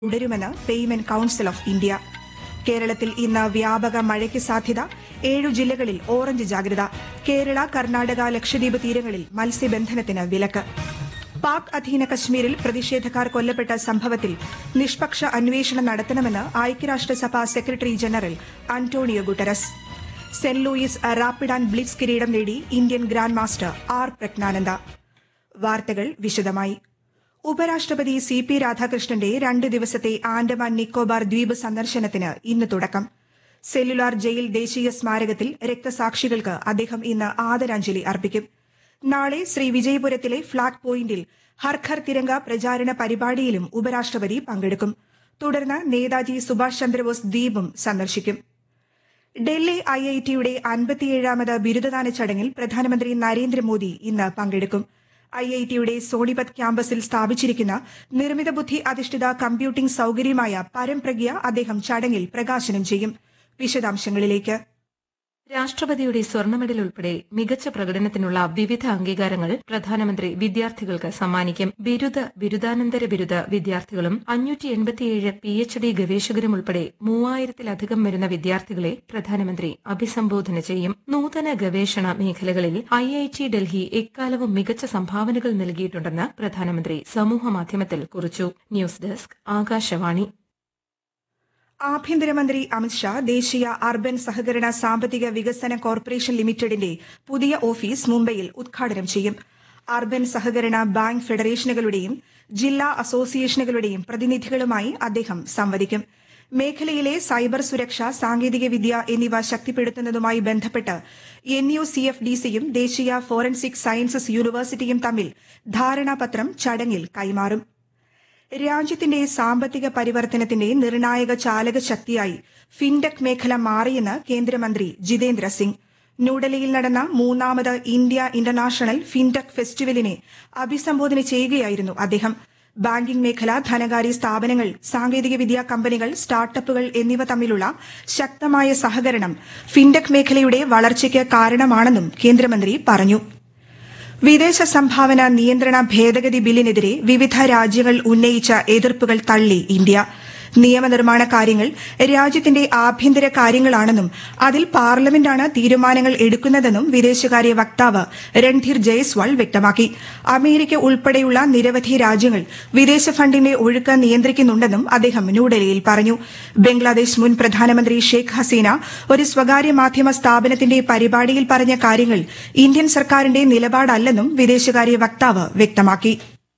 തുടരുമെന്ന് payment council of India കേരളത്തിൽ ഇന്ന് വ്യാപക മഴയ്ക്ക് സാധ്യത ഏഴു ജില്ലകളിൽ ഓറഞ്ച് ജാഗ്രത കേരള കർണാടക ലക്ഷദ്വീപ് തീരങ്ങളിൽ മത്സ്യബന്ധനത്തിന് വിലക്ക് പാക് അധീന കശ്മീരിൽ പ്രതിഷേധക്കാർ കൊല്ലപ്പെട്ട സംഭവത്തിൽ നിഷ്പക്ഷ അന്വേഷണം നടത്തണമെന്ന് ഐക്യരാഷ്ട്രസഭ secretary general Antonio Guterres Saint Louis rapid and blitz കിരീടം നേടി Indian grand master R Praggnanandhaa വാർത്തകൾ വിശദമായി ഉപരാഷ്ട്രപതി സി പി രാധാകൃഷ്ണന്റെ രണ്ട് ദിവസത്തെ ആൻഡമാൻ നിക്കോബാർ ദ്വീപ് സന്ദർശനത്തിന് ഇന്ന് തുടക്കം സെല്ലുലാർ ജയിൽ ദേശീയ സ്മാരകത്തിൽ രക്തസാക്ഷികൾക്ക് അദ്ദേഹം ഇന്ന് ആദരാഞ്ജലി അർപ്പിക്കും നാളെ ശ്രീ വിജയപുരത്തിലെ ഫ്ളാഗ് പോയിന്റിൽ ഹർഘർ തിരങ്ക പ്രചാരണ പരിപാടിയിലും ഉപരാഷ്ട്രപതി പങ്കെടുക്കും തുടർന്ന് നേതാജി സുഭാഷ് ചന്ദ്രബോസ് ദ്വീപും സന്ദർശിക്കും ഡൽഹി ഐ ഐ ടിയുടെ അൻപത്തിയേഴാമത് ബിരുദദാന ചടങ്ങിൽ പ്രധാനമന്ത്രി നരേന്ദ്രമോദി ഇന്ന് പങ്കെടുക്കും ഐ ഐ ടിയുടെ സോണിപത് ക്യാമ്പസിൽ സ്ഥാപിച്ചിരിക്കുന്ന നിർമ്മിത ബുദ്ധി അധിഷ്ഠിത കമ്പ്യൂട്ടിംഗ് സൌകര്യമായ പരംപ്രജ്ഞ അദ്ദേഹം ചടങ്ങിൽ പ്രകാശനം ചെയ്യും വിശദാംശങ്ങളിലേക്ക് രാഷ്ട്രപതിയുടെ സ്വർണ്ണ മെഡൽ ഉൾപ്പെടെ മികച്ച പ്രകടനത്തിനുള്ള വിവിധ അംഗീകാരങ്ങൾ പ്രധാനമന്ത്രി വിദ്യാർത്ഥികൾക്ക് സമ്മാനിക്കും ബിരുദ ബിരുദാനന്തര ബിരുദ വിദ്യാർത്ഥികളും അഞ്ഞൂറ്റി എൺപത്തിയേഴ് പി എച്ച് ഡി ഗവേഷകരും ഉൾപ്പെടെ മൂവായിരത്തിലധികം വരുന്ന വിദ്യാർത്ഥികളെ പ്രധാനമന്ത്രി അഭിസംബോധന ചെയ്യും നൂതന ഗവേഷണ മേഖലകളിൽ ഐ ഐ ടി ഡൽഹി എക്കാലവും മികച്ച സംഭാവനകൾ നൽകിയിട്ടുണ്ടെന്ന് പ്രധാനമന്ത്രി സമൂഹമാധ്യമത്തിൽ കുറിച്ചു ന്യൂസ് ഡെസ്ക് ആകാശവാണി ആഭ്യന്തരമന്ത്രി അമിത്ഷാ ദേശീയ അർബൻ സഹകരണ സാമ്പത്തിക വികസന കോർപ്പറേഷൻ ലിമിറ്റഡിന്റെ പുതിയ ഓഫീസ് മുംബൈയിൽ ഉദ്ഘാടനം ചെയ്യും അർബൻ സഹകരണ ബാങ്ക് ഫെഡറേഷനുകളുടെയും ജില്ലാ അസോസിയേഷനുകളുടെയും പ്രതിനിധികളുമായി അദ്ദേഹം സംവദിക്കും മേഖലയിലെ സൈബർ സുരക്ഷ സാങ്കേതികവിദ്യ എന്നിവ ശക്തിപ്പെടുത്തുന്നതുമായി ബന്ധപ്പെട്ട് N U C F D സിയും ദേശീയ ഫോറൻസിക് സയൻസസ് യൂണിവേഴ്സിറ്റിയും തമ്മിൽ ധാരണാപത്രം ചടങ്ങിൽ കൈമാറും രാജ്യത്തിന്റെ സാമ്പത്തിക പരിവർത്തനത്തിന്റെ നിർണായക ചാലക ശക്തിയായി ഫിൻടെക് മേഖല മാറിയെന്ന് കേന്ദ്രമന്ത്രി ജിതേന്ദ്ര സിംഗ് ന്യൂഡൽഹിയിൽ നടന്ന മൂന്നാമത് ഇന്ത്യ ഇന്റർനാഷണൽ ഫിൻടെക് ഫെസ്റ്റിവലിനെ അഭിസംബോധന ചെയ്യുകയായിരുന്നു അദ്ദേഹം ബാങ്കിംഗ് മേഖല ധനകാര്യ സ്ഥാപനങ്ങൾ സാങ്കേതികവിദ്യാ കമ്പനികൾ സ്റ്റാർട്ടപ്പുകൾ എന്നിവ തമ്മിലുള്ള ശക്തമായ സഹകരണം ഫിൻടെക് മേഖലയുടെ വളർച്ചയ്ക്ക് കാരണമാണെന്നും കേന്ദ്രമന്ത്രി പറഞ്ഞു വിദേശ സംഭാവന നിയന്ത്രണ ഭേദഗതി ബില്ലിനെതിരെ വിവിധ രാജ്യങ്ങൾ ഉന്നയിച്ച എതിർപ്പുകൾ തള്ളി ഇന്ത്യ നിയമനിർമ്മാണ കാര്യങ്ങൾ രാജ്യത്തിന്റെ ആഭ്യന്തര കാര്യങ്ങളാണെന്നും അതിൽ പാർലമെന്റാണ് തീരുമാനങ്ങൾ എടുക്കുന്നതെന്നും വിദേശകാര്യ വക്താവ് രൺധീർ ജയ്സ്വാൾ വ്യക്തമാക്കി അമേരിക്ക ഉൾപ്പെടെയുള്ള നിരവധി രാജ്യങ്ങൾ വിദേശ ഫണ്ടിന്റെ ഒഴുക്ക് നിയന്ത്രിക്കുന്നുണ്ടെന്നും അദ്ദേഹം ന്യൂഡൽഹിയിൽ പറഞ്ഞു ബംഗ്ലാദേശ് മുൻ പ്രധാനമന്ത്രി ഷെയ്ഖ് ഹസീന ഒരു സ്വകാര്യ മാധ്യമ സ്ഥാപനത്തിന്റെ പരിപാടിയിൽ പറഞ്ഞ കാര്യങ്ങൾ ഇന്ത്യൻ സർക്കാരിന്റെ നിലപാടല്ലെന്നും വിദേശകാര്യ വക്താവ് വ്യക്തമാക്കി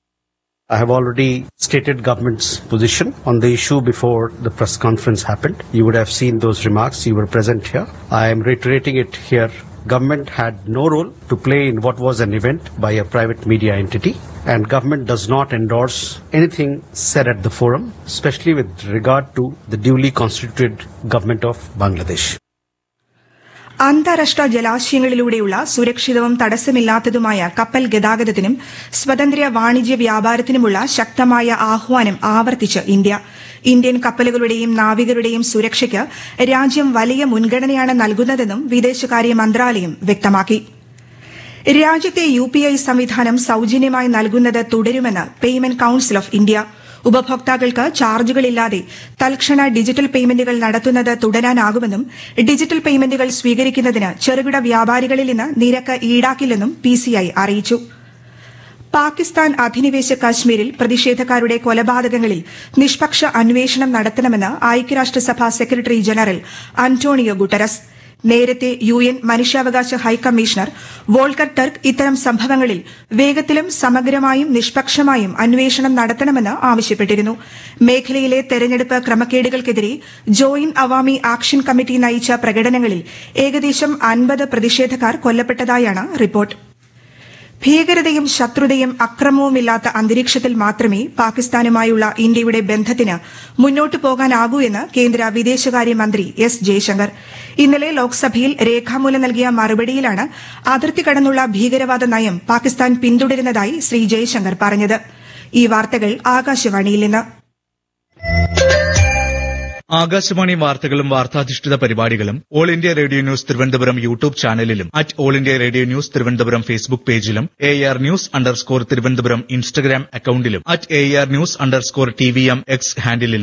I have already stated government's position on the issue before the press conference happened. You would have seen those remarks. You were present here. I am reiterating it here. Government had no role to play in what was an event by a private media entity and government does not endorse anything said at the forum, especially with regard to the duly constituted government of Bangladesh. അന്താരാഷ്ട്ര ജലാശയങ്ങളിലൂടെയുള്ള സുരക്ഷിതവും തടസ്സമില്ലാത്തതുമായ കപ്പൽ ഗതാഗതത്തിനും സ്വതന്ത്ര വാണിജ്യ വ്യാപാരത്തിനുമുള്ള ശക്തമായ ആഹ്വാനം ആവർത്തിച്ച് India Indian കപ്പലുകളുടെയും നാവികരുടെയും സുരക്ഷയ്ക്ക് രാജ്യം വലിയ മുൻഗണനയാണ് നൽകുന്നതെന്നും വിദേശകാര്യ മന്ത്രാലയം വ്യക്തമാക്കി രാജ്യത്തെ യു പി ഐ സംവിധാനം സൌജന്യമായി നൽകുന്നത് തുടരുമെന്ന് പേയ്മെന്റ് കൌൺസിൽ ഓഫ് ഇന്ത്യ ഉപഭോക്താക്കൾക്ക് ചാർജുകളില്ലാതെ തൽക്ഷണ ഡിജിറ്റൽ പേയ്മെന്റുകൾ നടത്തുന്നത് തുടരാനാകുമെന്നും ഡിജിറ്റൽ പേയ്മെന്റുകൾ സ്വീകരിക്കുന്നതിന് ചെറുകിട വ്യാപാരികളിൽ നിന്ന് നിരക്ക് ഈടാക്കില്ലെന്നും പിസിഐ അറിയിച്ചു പാകിസ്ഥാൻ അധിനിവേശ കാശ്മീരിൽ പ്രതിഷേധക്കാരുടെ കൊലപാതകങ്ങളിൽ നിഷ്പക്ഷ അന്വേഷണം നടത്തണമെന്ന് ഐക്യരാഷ്ട്രസഭ സെക്രട്ടറി ജനറൽ അന്റോണിയോ ഗുട്ടറസ് നേരത്തെ യു എൻ മനുഷ്യാവകാശ ഹൈക്കമ്മീഷണർ വോൾക്കർ ടർക്ക് ഇത്തരം സംഭവങ്ങളിൽ വേഗത്തിലും സമഗ്രമായും നിഷ്പക്ഷമായും അന്വേഷണം നടത്തണമെന്ന് ആവശ്യപ്പെട്ടിരുന്നു മേഖലയിലെ തെരഞ്ഞെടുപ്പ് ക്രമക്കേടുകൾക്കെതിരെ ജോയിന്റ് അവാമി ആക്ഷൻ കമ്മിറ്റി നയിച്ച പ്രകടനങ്ങളിൽ ഏകദേശം അൻപത് പ്രതിഷേധക്കാർ കൊല്ലപ്പെട്ടതായാണ് റിപ്പോർട്ട് ഭീകരതയും ശത്രുതയും അക്രമവുമില്ലാത്ത അന്തരീക്ഷത്തിൽ മാത്രമേ പാകിസ്ഥാനുമായുള്ള ഇന്ത്യയുടെ ബന്ധത്തിന് മുന്നോട്ടു പോകാനാകൂ എന്ന് കേന്ദ്ര വിദേശകാര്യമന്ത്രി എസ് ജയശങ്കർ ഇന്നലെ ലോക്സഭയിൽ രേഖാമൂലം നൽകിയ മറുപടിയിലാണ് അതിർത്തി കടന്നുള്ള ഭീകരവാദ നയം പാകിസ്ഥാൻ പിന്തുടരുന്നതായി ശ്രീ ജയശങ്കർ പറഞ്ഞത് ഈ വാർത്തകൾ ആകാശവാണിയിൽ നിന്ന് ആകാശവാണി വാർത്തകളും വാർത്താധിഷ്ഠിത പരിപാടികളും All India Radio news Thiruvananthapuram YouTube ചാനലിലും at All India Radio news Thiruvananthapuram Facebook പേജിലും A R news underscore Thiruvananthapuram Instagram അക്കൌണ്ടിലും at A R news underscore T V M X ഹാൻഡിലും